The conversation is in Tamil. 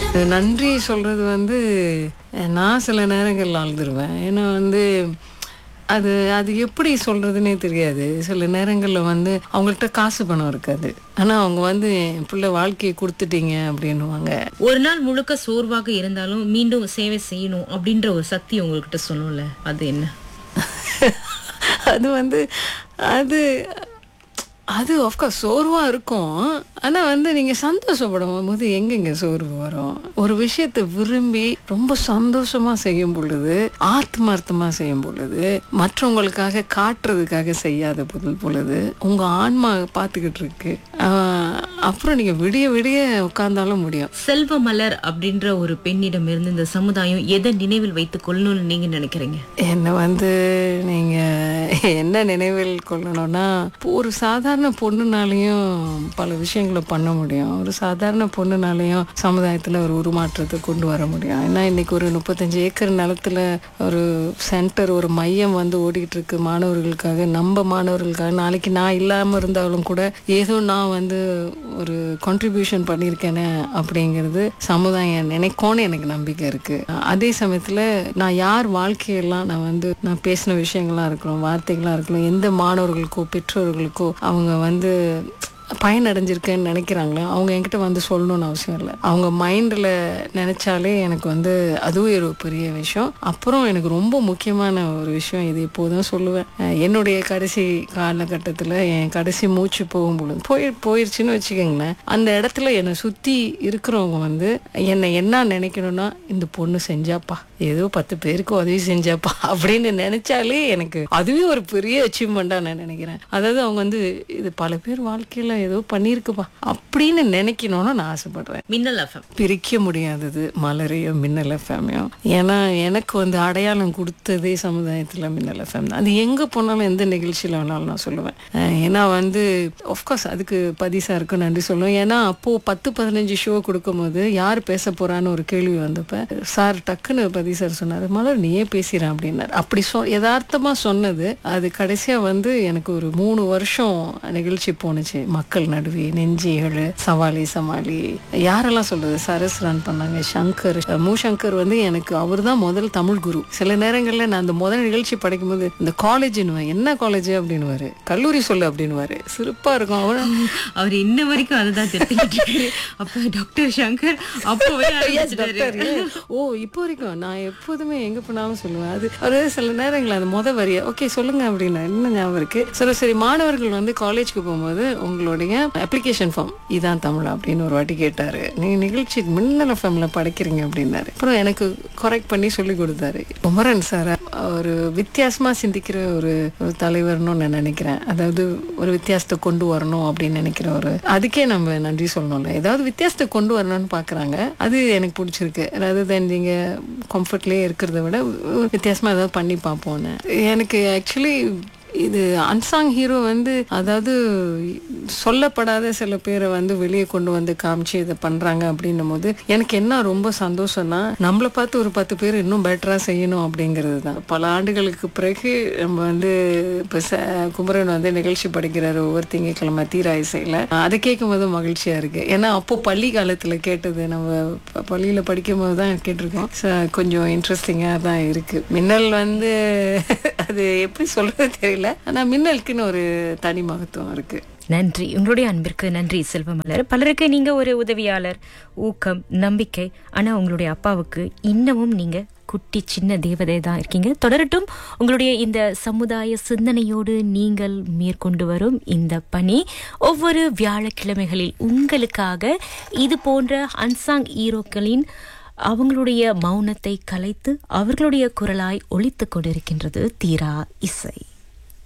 நன்றி சொல்றது வந்து நான் சில நேரங்கள்ல அழுதுருவேன் ஏன்னா வந்து அது அது எப்படி சொல்றதுன்னே தெரியாது சில நேரங்கள்ல வந்து அவங்கள்ட்ட காசு பணம் இருக்காது ஆனா அவங்க வந்து என் பிள்ளை வாழ்க்கையை கொடுத்துட்டீங்க அப்படின்னுவாங்க ஒரு நாள் முழுக்க சோர்வாக இருந்தாலும் மீண்டும் சேவை செய்யணும் அப்படின்ற ஒரு சக்தி உங்ககிட்ட சொல்லும்ல அது என்ன அது வந்து அது அது ஆஃப்கோர்ஸ் சோர்வாக இருக்கும் ஆனால் வந்து நீங்கள் சந்தோஷப்படும் போது எங்கெங்க சோர்வு வரும் ஒரு விஷயத்தை விரும்பி ரொம்ப சந்தோஷமாக செய்யும் பொழுது ஆத்மார்த்தமாக செய்யும் பொழுது மற்றவங்களுக்காக காட்டுறதுக்காக செய்யாத பொருள் பொழுது உங்கள் ஆன்மா பார்த்துக்கிட்டு இருக்கு ஆஹ் அப்புறம் நீங்கள் விடிய விடிய உட்கார்ந்தாலும் முடியும் செல்வ மலர் அப்படின்ற ஒரு பெண்ணிடம் இருந்து இந்த சமுதாயம் எதை நினைவில் வைத்துக் கொள்ளணும்னு நீங்க நினைக்கிறீங்க என்னை வந்து நீங்கள் என்ன நினைவில் கொள்ளணும்னா இப்போ ஒரு சாதாரண பொண்ணுனாலையும் பல விஷயங்களை பண்ண முடியும் ஒரு சாதாரண பொண்ணுனாலையும் சமுதாயத்தில் ஒரு உருமாற்றத்தை கொண்டு வர முடியும் ஏன்னா இன்னைக்கு ஒரு முப்பத்தஞ்சு ஏக்கர் நிலத்துல ஒரு சென்டர் ஒரு மையம் வந்து ஓடிக்கிட்டு இருக்கு மாணவர்களுக்காக நம்ம மாணவர்களுக்காக நாளைக்கு நான் இல்லாமல் இருந்தாலும் கூட ஏதோ நான் வந்து ஒரு கான்ட்ரிபியூஷன் பண்ணியிருக்கேனே அப்படிங்கிறது சமுதாயம் நினைக்கும்னு எனக்கு நம்பிக்கை இருக்கு அதே சமயத்தில் நான் யார் வாழ்க்கையெல்லாம் நான் வந்து நான் பேசின விஷயங்களாக இருக்கிறோம் வார்த்தைகளாக இருக்கலாம் எந்த மாணவர்களுக்கோ பெற்றோர்களுக்கோ அவங்க வந்து பயனடைஞ்சிருக்கேன்னு நினைக்கிறாங்களோ அவங்க என்கிட்ட வந்து சொல்லணும்னு அவசியம் இல்லை அவங்க மைண்டில் நினைச்சாலே எனக்கு வந்து அதுவும் ஒரு பெரிய விஷயம் அப்புறம் எனக்கு ரொம்ப முக்கியமான ஒரு விஷயம் இது இப்போதான் சொல்லுவேன் அஹ் என்னுடைய கடைசி காலகட்டத்தில் என் கடைசி மூச்சு போகும் பொழுது போய் போயிருச்சுன்னு வச்சுக்கோங்களேன் அந்த இடத்துல என்னை சுற்றி இருக்கிறவங்க வந்து என்னை என்ன நினைக்கணும்னா இந்த பொண்ணு செஞ்சாப்பா ஏதோ பத்து பேருக்கு உதவி செஞ்சாப்பா அப்படின்னு நினைச்சாலே எனக்கு அதுவே ஒரு பெரிய அச்சீவ்மெண்ட்டாக நான் நினைக்கிறேன் அதாவது அவங்க வந்து இது பல பேர் வாழ்க்கையில் ஏதோ பண்ணியிருக்குப்பா அப்படின்னு நினைக்கணும்னு நான் ஆசைப்படுறேன் மின்னல் எஃப்எம் பிரிக்க முடியாதது மலரையும் மின்னல் எஃப்எம்மையும் ஏன்னா எனக்கு வந்து அடையாளம் கொடுத்ததே சமுதாயத்தில் மின்னல் எஃப்எம் தான் அது எங்கே போனாலும் எந்த நிகழ்ச்சியில் வேணாலும் நான் சொல்லுவேன் அஹ் ஏன்னா வந்து ஆஃப்கோர்ஸ் அதுக்கு பதிசாருக்கு நன்றி சொல்லுவேன் ஏன்னா அப்போது பத்து பதினஞ்சு ஷோ கொடுக்கும்போது யார் பேச போகிறான்னு ஒரு கேள்வி வந்தப்ப சார் டக்குன்னு பதி சார் சொன்னார் மலர் நீயே பேசுகிறேன் அப்படின்னாரு அப்படி சொ யதார்த்தமாக சொன்னது அது கடைசியாக வந்து எனக்கு ஒரு மூணு வருஷம் நிகழ்ச்சி போணுச்சு மக்கள் நடுவே நெஞ்சிகள் சவாலி சமாளி யாரெல்லாம் சொல்றது சரஸ் ரன் பண்ணாங்க சங்கர் மூ சங்கர் வந்து எனக்கு அவர் தான் முதல் தமிழ் குரு சில நேரங்களில் நான் அந்த முதல் நிகழ்ச்சி படிக்கும்போது இந்த காலேஜ்னுவேன் என்ன காலேஜ் அப்படின்னுவாரு கல்லூரி சொல்லு அப்படின்னுவாரு சிறப்பா இருக்கும் அவர் அவர் இன்ன வரைக்கும் அதுதான் தெரிஞ்சுக்கிட்டு இருக்காரு அப்ப டாக்டர் சங்கர் அப்பவே ஆரம்பிச்சிட்டாரு. டாக்டர், ஏன்? ஓ இப்போ வரைக்கும் நான் எப்போதுமே எங்க போனாலும் சொல்லுவேன் அது ஒரு சில நேரங்கள் அந்த முத வரிய ஓகே சொல்லுங்க அப்படின்னு என்ன ஞாபகம் இருக்கு சரி சரி மாணவர்கள் வந்து காலேஜ்க்கு போகும்போது உங்களுடைய அப்ளிகேஷன் ஃபார்ம் இதான் தமிழ் அப்படின்னு ஒரு வாட்டி கேட்டாரு நீங்க நிகழ்ச்சி மின்னல் எஃப்எம்ல படிக்கிறீங்க அப்படின்னாரு அப்புறம் எனக்கு கரெக்ட் பண்ணி சொல்லி கொடுத்தாரு குமரன் சார் ஒரு வித்தியாசமா சிந்திக்கிற ஒரு ஒரு தலைவர்னு நான் நினைக்கிறேன் அதாவது ஒரு வித்தியாசத்தை கொண்டு வரணும் அப்படின்னு நினைக்கிற ஒரு அதுக்கே நம்ம நன்றி சொல்லணும்ல ஏதாவது வித்தியாசத்தை கொண்டு வரணும்னு பாக்குறாங்க அது எனக்கு பிடிச்சிருக்கு அதாவது தென் நீங்க கம்ஃபர்ட்லேயே இருக்கிறத விட ஒரு வித்தியாசமா ஏதாவது பண்ணி பார்ப்போன்னு எனக்கு ஆக்சுவலி இது அன்சாங் ஹீரோ வந்து அதாவது சொல்லப்படாத சில பேரை வந்து வெளியே கொண்டு வந்து காமிச்சு இதை பண்றாங்க அப்படின்னும் போது எனக்கு என்ன ரொம்ப சந்தோஷம்னா நம்மளை பார்த்து ஒரு பத்து பேர் இன்னும் பெட்டரா செய்யணும் அப்படிங்கிறது தான் பல ஆண்டுகளுக்கு பிறகு நம்ம வந்து இப்போ ச- குமரன் வந்து நிகழ்ச்சி படிக்கிறாரு ஒவ்வொரு திங்கட்கிழமை தீரா இசையில் அதை கேட்கும் போது மகிழ்ச்சியா இருக்கு ஏன்னா அப்போ பள்ளி காலத்துல கேட்டது நம்ம ப- பள்ளியில படிக்கும் போது தான் கேட்டிருக்கோம் So, கொஞ்சம் இன்ட்ரெஸ்டிங்காக தான் இருக்கு மின்னல் வந்து அது எப்படி சொல்றது தெரியல ஆனா மின்னலுக்குன்னு ஒரு தனி மகத்துவம் இருக்கு நன்றி உங்களுடைய அன்பிற்கு நன்றி செல்வமலர் பலருக்கு நீங்க ஒரு உதவியாளர் ஊக்கம் நம்பிக்கை ஆனா உங்களுடைய அப்பாவுக்கு இன்னமும் நீங்க குட்டி சின்ன தேவதை தான் இருக்கீங்க தொடரட்டும் உங்களுடைய இந்த சமுதாய சிந்தனையோடு நீங்கள் மேற்கொண்டு வரும் இந்த பணி ஒவ்வொரு வியாழக்கிழமைகளில் உங்களுக்காக இது போன்ற அன்சாங் ஈரோக்களின் அவங்களுடைய மௌனத்தை கலைத்து அவர்களுடைய குரலாய் ஒலித்துக் கொண்டிருக்கின்றது தீரா இசை